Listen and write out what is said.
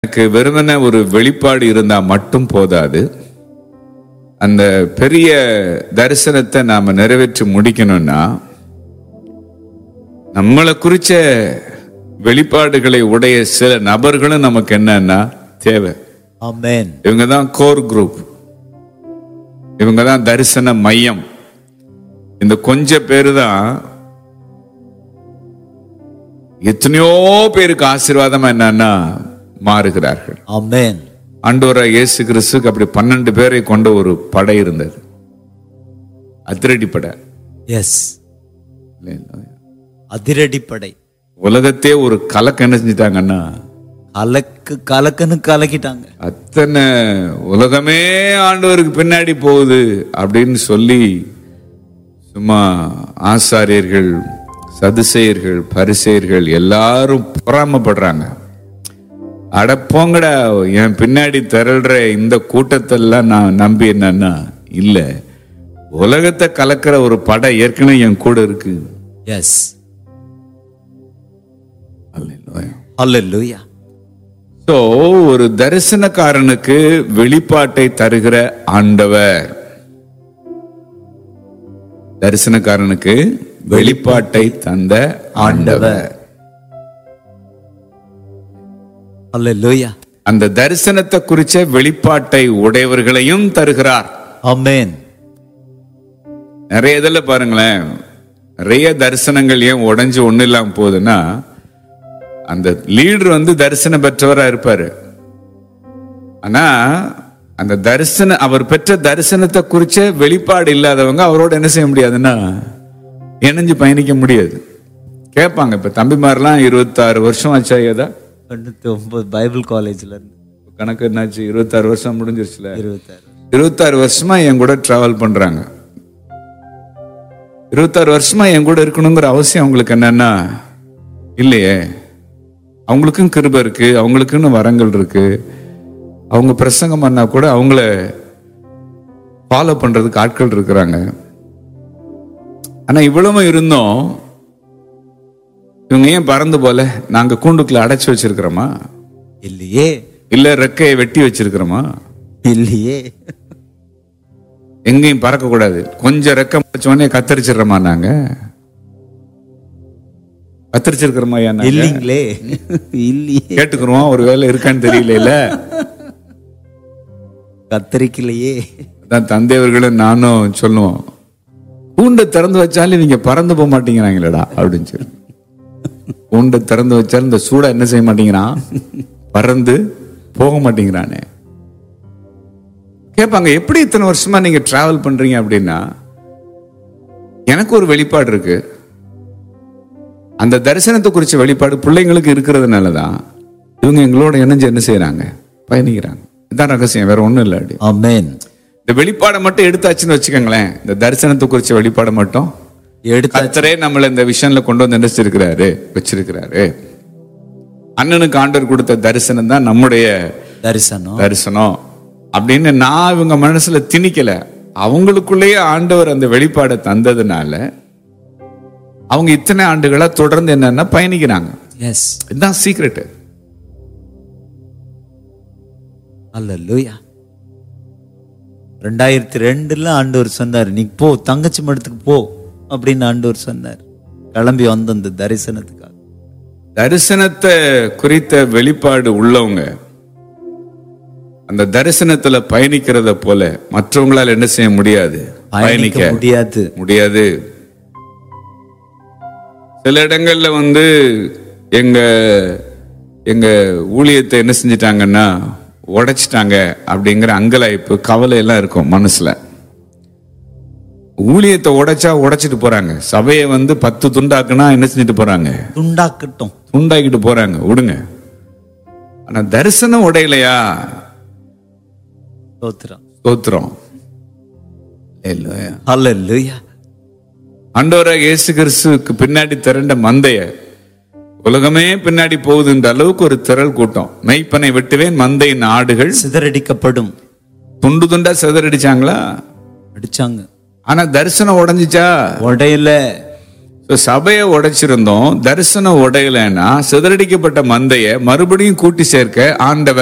எனக்கு வெறுமனே ஒரு வெளிப்பாடு இருந்தா மட்டும் போதாது அந்த பெரிய தரிசனத்தை நாம நிறைவேற்றி முடிக்கணும்னா நம்மளை குறிச்ச வெளிப்பாடுகளை உடைய சில நபர்களும் நமக்கு என்னன்னா தேவை Amen. இவங்க தான் கோர் குரூப் இவங்க தான் தரிசன மையம் இந்த கொஞ்ச பேரு தான் எத்தனையோ பேருக்கு ஆசீர்வாதமா என்னன்னா மாறுகிறார்கள் Amen. ஆண்டவரா இயேசு கிறிஸ்துக்கு அப்படி பன்னெண்டு பேரை கொண்ட ஒரு படை இருந்தது அதிரடி படை Yes. அதிரடிப்படை உலகத்தையே ஒரு கலக்கம் என்ன செஞ்சிட்டாங்கன்னா கலக்கு கலக்குன்னு கலக்கிட்டாங்க அத்தனை உலகமே ஆண்டவருக்கு பின்னாடி போகுது அப்படின்னு சொல்லி சும்மா ஆசாரியர்கள் சதுசேயர்கள் பரிசேயர்கள் எல்லாரும் பொறாமப்படுறாங்க அட போங்கடா என் பின்னாடி திரள்ற இந்த கூட்டத்தெல்லாம் நான் நம்பி என்னன்னா இல்ல உலகத்தை கலக்கிற ஒரு படம் ஏற்கனவே என் கூட இருக்கு எஸ் அல்லேலூயா. ஹalleluya சோ ஒரு தரிசனக்காரனுக்கு வெளிப்பாட்டை தருகிற ஆண்டவர் தரிசனக்காரனுக்கு வெளிப்பாட்டை தந்த ஆண்டவர் ஹalleluya அந்த தரிசனத்தை குறிச்ச வெளிப்பாட்டை உடையவர்களையும் தருகிறார் ஆமென் நிறைய இதில் பாருங்களேன் நிறைய தரிசனங்கள் ஏன் உடைஞ்சு ஒண்ணு இல்லாம போகுதுன்னா அந்த லீடர் வந்து தரிசனம் பெற்றவரா இருப்பாரு ஆனா அந்த தரிசன அவர் பெற்ற தரிசனத்தை குறிச்ச வெளிப்பாடு இல்லாதவங்க அவரோட என்ன செய்ய முடியாதுன்னா இணைஞ்சு பயணிக்க முடியாது கேட்பாங்க இப்ப தம்பிமாரெல்லாம் இருபத்தாறு வருஷம் ஆச்சா ஏதா தொண்ணூத்தி ஒன்பது பைபிள் காலேஜ்ல இருந்து கணக்கு என்னாச்சு இருபத்தாறு வருஷம் முடிஞ்சிருச்சுல இருபத்தாறு இருபத்தாறு வருஷமா என் கூட டிராவல் பண்றாங்க இருபத்தாறு வருஷமா என் கூட இருக்கணுங்கிற அவசியம் அவங்களுக்கு என்னன்னா இல்லையே அவங்களுக்கும் கிருபை இருக்கு அவங்களுக்குன்னு வரங்கள் இருக்கு அவங்க பிரசங்கம் பண்ணா கூட அவங்கள ஃபாலோ பண்றதுக்கு ஆட்கள் இருக்கிறாங்க ஆனா இவ்வளவு இருந்தும் இவங்க ஏன் பறந்து போல நாங்க கூண்டுக்குள்ள அடைச்சு வச்சிருக்கிறோமா இல்லையே இல்ல ரெக்கையை வெட்டி வச்சிருக்கிறோமா இல்லையே எங்கேயும் பறக்க கூடாது கொஞ்சம் ரெக்கம் உடனே கத்தரிச்சிடுறோமா நாங்க கத்தரிச்சிருக்கிறோமா ஐயா நாங்க? இல்லைங்களே இல்லையே கேட்டுக்கிறோம் ஒரு வேலை இருக்கான்னு தெரியல கத்தரிக்கலையே அதான் தந்தையவர்களும் நானும் சொல்லுவோம் கூண்டை திறந்து வச்சாலும் நீங்க பறந்து போக மாட்டேங்கிறாங்களேடா அப்படின்னு சொல்லி கூண்டை திறந்து வச்சாலும் இந்த சூடா என்ன செய்ய மாட்டேங்கிறான் பறந்து போக மாட்டேங்கிறானே கேட்பாங்க எப்படி இத்தனை வருஷமா நீங்க டிராவல் பண்றீங்க அப்படின்னா எனக்கு ஒரு வெளிப்பாடு இருக்கு அந்த தரிசனத்தை குறிச்ச வெளிப்பாடு பிள்ளைங்களுக்கு இருக்கிறதுனால தான் இவங்க எங்களோட இணைஞ்சு என்ன செய்யறாங்க பயணிக்கிறாங்க இதுதான் ரகசியம் வேற ஒண்ணும் இல்லை அப்படி ஆமென் இந்த வெளிப்பாடை மட்டும் எடுத்தாச்சுன்னு வச்சுக்கோங்களேன் இந்த தரிசனத்தை குறிச்ச வெளிப்பாடை மட்டும் எடுத்த கர்த்தரே நம்மள இந்த விஷயம்ல கொண்டு வந்து நினைச்சிருக்கிறாரு வச்சிருக்கிறாரு அண்ணனுக்கு ஆண்டவர் கொடுத்த தரிசனம் தான் நம்முடைய தரிசனம் தரிசனம் அப்படின்னு நான் இவங்க மனசுல திணிக்கல அவங்களுக்குள்ளேயே ஆண்டவர் அந்த வெளிப்பாடை தந்ததுனால அவங்க இத்தனை ஆண்டுகளா தொடர்ந்து என்னன்னா பயணிக்கிறாங்க எஸ் இதுதான் சீக்ரெட் அல்லேலூயா ரெண்டாயிரத்தி ரெண்டுல ஆண்டவர் சொன்னார் நீ போ தங்கச்சி மடத்துக்கு போ அப்படின்னு ஆண்டவர் சொன்னார் கிளம்பி வந்த அந்த தரிசனத்துக்காக தரிசனத்தை குறித்த வெளிப்பாடு உள்ளவங்க அந்த தரிசனத்துல பயணிக்கிறத போல மற்றவங்களால என்ன செய்ய முடியாது பயணிக்க பயணிக்க முடியாது முடியாது சில இடங்கள்ல வந்து எங்க எங்க ஊழியத்தை என்ன செஞ்சிட்டாங்கன்னா உடைச்சிட்டாங்க அப்படிங்கிற அங்கலாய்ப்பு கவலை எல்லாம் இருக்கும் மனசுல ஊழியத்தை உடைச்சா உடைச்சிட்டு போறாங்க சபையை வந்து பத்து துண்டாக்குனா என்ன செஞ்சுட்டு போறாங்க துண்டாக்கட்டும் துண்டாக்கிட்டு போறாங்க விடுங்க ஆனா தரிசனம் உடையலையா ஸ்தோத்திரம் ஸ்தோத்திரம் இல்லையா அல்லேலூயா ஆண்டவராக இயேசு கிறிஸ்துவுக்கு பின்னாடி திரண்ட மந்தைய உலகமே பின்னாடி போகுதுன்ற அளவுக்கு ஒரு திரள் கூட்டம் மெய்ப்பனை வெட்டுவேன் மந்தையின் ஆடுகள் சிதறடிக்கப்படும் துண்டு துண்டா சிதறடிச்சாங்களா அடிச்சாங்க ஆனா தரிசனம் உடைஞ்சிச்சா உடையில So, இப்ப சபையை உடைச்சிருந்தோம் தரிசனம் உடையலைன்னா சிதறடிக்கப்பட்ட மந்தைய மறுபடியும் கூட்டி சேர்க்க ஆண்டவர்